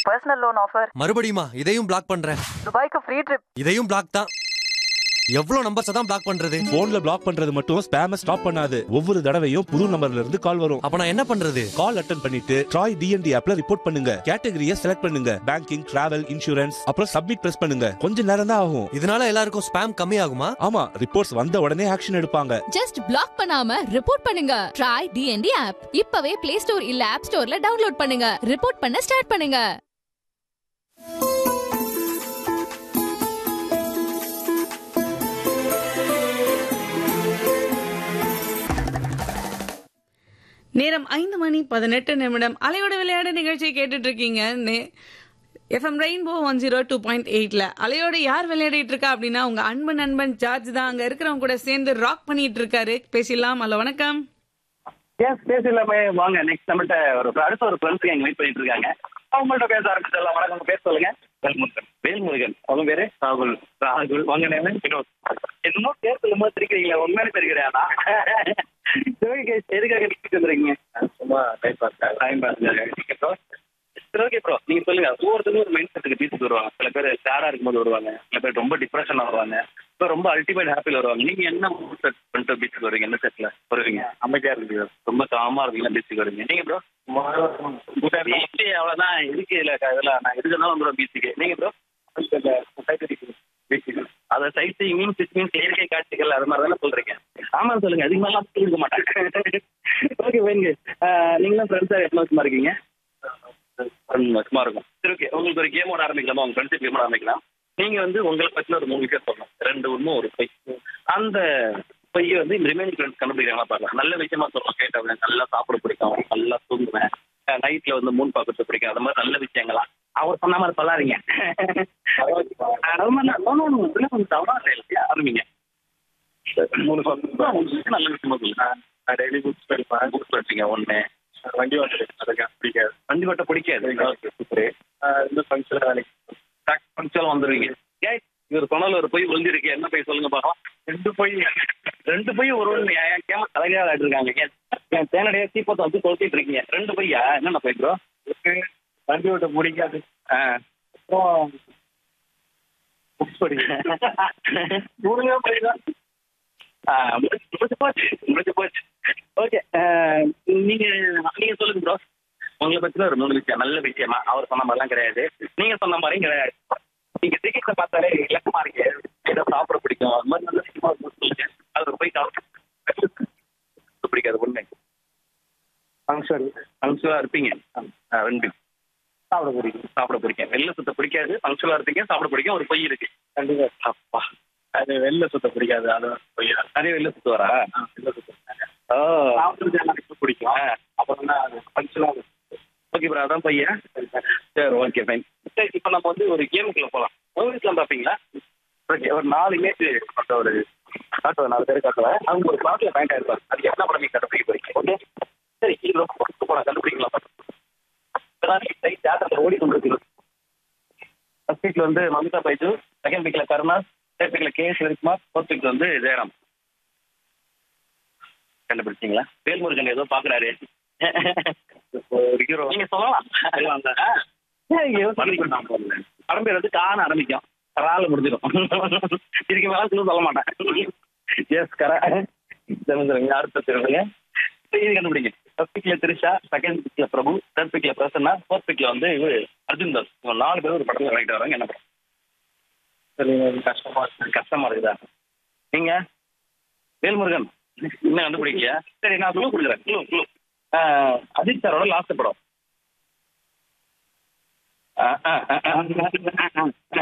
Personal loan offer மறுபடியுமா இதையும் black பண்றேன் துபாய்க்கு ஃப்ரீ ட்ரிப் இதையும் பிளாக் தான் எவ்வளவு நம்பர்ஸ் தான் பிளாக் பண்றது போன்ல பிளாக் பண்றது மட்டும் ஸ்பேம ஸ்டாப் பண்ணாது ஒவ்வொரு தடவையும் புது நம்பர்ல இருந்து கால் வரும் அப்ப நான் என்ன பண்றது கால் அட்டன் பண்ணிட்டு ட்ராய் டிஎன்டி ஆப்ல ரிப்போர்ட் பண்ணுங்க கேட்டகரியை செலக்ட் பண்ணுங்க பேங்கிங் டிராவல் இன்சூரன்ஸ் அப்புறம் சப்மிட் பிரஸ் பண்ணுங்க கொஞ்ச நேரம் தான் ஆகும் இதனால எல்லாருக்கும் ஸ்பேம் கம்மி ஆகுமா ஆமா ரிப்போர்ட்ஸ் வந்த உடனே ஆக்ஷன் எடுப்பாங்க ஜஸ்ட் பிளாக் பண்ணாம ரிப்போர்ட் பண்ணுங்க ட்ரை டிஎன்டி ஆப் இப்பவே பிளே ஸ்டோர் இல்ல ஆப் ஸ்டோர்ல டவுன்லோட் பண்ணுங்க ரிப்போர்ட் பண்ண ஸ்டார்ட் பண்ணுங்க நேரம் ஐந்து மணி பதினெட்டு நிமிடம் அலையோட விளையாட நிகழ்ச்சியை கேட்டுட்டு இருக்கீங்க FM rainbow one zero two point எயிட்ல அலையோட யார் விளையாடிட்டு இருக்கா அப்படின்னா உங்க அன்பு நண்பன் ஜார்ஜ் தான் அங்க இருக்கிறவங்க கூட சேர்ந்து ராக் பண்ணிட்டு இருக்காரு பேசிடலாம் ஹலோ வணக்கம் எஸ் பேசலாமே வாங்க நெக்ஸ்ட் நம்மகிட்ட ஒரு அடுத்த ஒரு ஃப்ரெண்ட்ஸ் எங்க வெயிட் பண்ணிட்டு இருக்காங்க அவங்கள்ட்ட பேச ஆரம்பிச்சிடலாம் வணக்கம் உங்க பேர் சொல்லுங்க வேல்முருகன் வேல்முருகன் அவங்க பேரு ராகுல் ராகுல் வாங்க நேரம் வினோத் என்னமோ பேர் சொல்லும் போது தெரிவிக்கிறீங்களா உண்மையான பேர் கிடையாதா எதுக்காக வீட்டுக்கு வந்துருக்கீங்க சும்மா டைம் பாஸ் டைம் பாஸ் சரி ஓகே ப்ரோ நீங்க சொல்லுங்க ஒவ்வொருத்தரும் ஒரு மைண்ட் செட்டுக்கு பீச்சுக்கு வருவாங்க சில பேர் சேடா இருக்கும்போது வருவாங்க சில பேர் ரொம்ப டிப்ரெஷனா வருவாங்க இப்போ ரொம்ப அல்டிமேட் ஹாப்பியில் வருவாங்க நீங்க என்ன மூட் செட் பண்ணிட்டு பீச்சுக்கு வருவீங்க என்ன செட்ல வருவீங்க அமைதியா இருக்கு ரொம்ப காமா இருக்கீங்க பீச்சுக்கு வருவீங்க நீங்க ப்ரோ பீச்சு அவ்வளவுதான் இருக்கு இல்ல இதெல்லாம் நான் எதுக்குனாலும் வந்துடும் பீச்சுக்கு நீங்க ப்ரோ அதை sightseeing means it means இயற்கை காட்சிகள் அது மாதிரி தானே சொல்றீங்க ஆமா சொல்லுங்க அதுக்கு மேலாம் இருக்க மாட்டாங்க ஓகே வேங்க நீங்களும் ஃப்ரெண்ட்ஸா எத்தனை வருஷமா இருக்கீங்க ரெண்டு வருஷமா இருக்கும் சரி ஓகே உங்களுக்கு ஒரு கேமோட ஆரம்பிக்கலாமா உங்க ஃப்ரெண்ட்ஷிப் கேமோட ஆரம்பிக்கலாம் நீங்க வந்து உங்களை பத்தின ஒரு மூணு விஷயம் சொல்லணும் ரெண்டு உண்மை ஒரு பொய் அந்த பொய்யை வந்து ரிமைனிங் ஃப்ரெண்ட்ஸ் கண்டுபிடிக்கிறாங்களா பார்க்கலாம் நல்ல விஷயமா சொல்லலாம் கேட்டவங்க நல்லா சாப்பிட பிடிக்கும் நல்லா தூங்குவேன் நைட்ல வந்து மூணு பார்க்கறது பிடிக்கும் அது மாதிரி நல்ல விஷயங்களா அவர் சொன்ன மாதிரி சொல்லாதீங்க அது மாதிரி நான் no, no, no, இதெல்லாம் கொஞ்சம் தவறா இல்லையா ஆரம்பிங்க மூணு சொல்லுங்க நல்ல விஷயமா சொல்லுங்க டெய்லி புக்ஸ் படிப்பேன் புக்ஸ் படிப்பீங்க ஒன்று வண்டி ஓட்ட அதுக்கு பிடிக்காது வண்டி ஓட்ட பிடிக்காது சூப்பர் இந்த ஃபங்க்ஷன் வேலைக்கு ஃபங்க்ஷன் வந்துருவீங்க ஏய் இவர் சொன்னால ஒரு பொய் விழுந்திருக்கு என்ன பொய் சொல்லுங்க பார்க்கலாம் ரெண்டு பொய் ரெண்டு பொய் ஒரு ஒன்று என் கேம தலைகையாக ஆட்டிருக்காங்க ஏன் என் தேனடைய தீப்பத்தை வந்து கொளுத்திட்டு இருக்கீங்க ரெண்டு பொய்யா என்னென்ன பொய் ப்ரோ வண்டி ஓட்ட பிடிக்காது ஆ அப்புறம் புக்ஸ் படிக்கிறேன் மூணுமே பொய் தான் ஆ, முடிஞ்சு முடிஞ்சு போச்சு முடிஞ்சு போச்சு ஓகே நீங்க நீங்க சொல்லுங்க ப்ரோ உங்களை பத்தி ஒரு மூணு விஷயம் நல்ல விஷயமா அவர் சொன்ன மாதிரிலாம் கிடையாது நீங்க சொன்ன மாதிரியும் கிடையாது நீங்க டிக்கெட்ல பார்த்தாலே இலக்கமா இருக்கு ஏதோ சாப்பிட பிடிக்கும் அது மாதிரி நல்ல விஷயமா இருக்கும் சொல்லுங்க அது போய் சாப்பிட்டு பிடிக்காது உண்மை ஃபங்க்ஷன் ஃபங்க்ஷனாக இருப்பீங்க ஆ, ரெண்டு சாப்பிட பிடிக்கும் சாப்பிட பிடிக்கும் வெளில சுத்த பிடிக்காது ஃபங்க்ஷனாக இருப்பீங்க சாப்பிட பிடிக்கும் ஒரு பொய் இருக்கு கண்டிப்பா அப்பா அது வெளில சுத்த பிடிக்காது அது பொய்யா நிறைய வெளில சுத்துவாரா வெளில சுத்த ஓ சாப்பிடுறது எனக்கு பிடிக்கும் அப்புறம் தான் ஃபங்க்ஷனாக ஓகே ப்ரோ அதான் பையன் சரி ஓகே ஃபைன் சரி இப்போ நம்ம வந்து ஒரு கேமுக்குள்ள போகலாம் மூவிஸ்லாம் பார்ப்பீங்களா ஓகே ஒரு நாலு இமேஜ் மற்ற ஒரு காட்டுவேன் நாலு பேர் காட்டுவேன் அவங்க ஒரு பாட்டில் பேண்ட் ஆயிருப்பாங்க அது என்ன படம் நீங்கள் கண்டுபிடிக்க போறீங்க ஓகே சரி இது ரொம்ப ஃபஸ்ட்டு போனால் கண்டுபிடிக்கலாம் இப்போதான் தேட்டரில் ஓடி கொண்டிருக்கு ஃபர்ஸ்ட் வீக்ல வந்து மமிதா பைஜு செகண்ட் வீக்ல கருணாஸ் தேர்ட் வீக்ல கே சிவகுமார் ஃபோர்த் வீக்ல வந்து ஜெயராம் கண்டுபிடிச்சிங்களா வேல்முருகன் ஏதோ பாக்குறாரு நீங்க சொல்லலாம் படம் பேர் வந்து காண ஆரம்பிக்கும் கரால முடிஞ்சிடும் இதுக்கு மேல சொல்ல சொல்ல மாட்டேன் எஸ் கரா அடுத்த திருவிழா இது கண்டுபிடிங்க ஃபர்ஸ்ட் வீக்ல திரிஷா செகண்ட் வீக்ல பிரபு தேர்ட் வீக்ல பிரசன்னா ஃபோர்த் வீக்ல வந்து இவரு அர்ஜுன் தாஸ் இவங்க நாலு பேர் ஒரு படத்துல வாங்கிட்டு வராங்க என்ன படம் சரி கஷ்டமா கஷ்டமா இருக்குதா நீங்க வேல்முருகன் இன்னும் கண்டுபிடிக்கலையா சரி நான் க்ளூ கொடுக்குறேன் க்ளூ க்ளூ அஜித் சாரோட லாஸ்ட் படம் ஆ, ஆ, ஆ, ஆ, ஆ, ஆ, ஆ.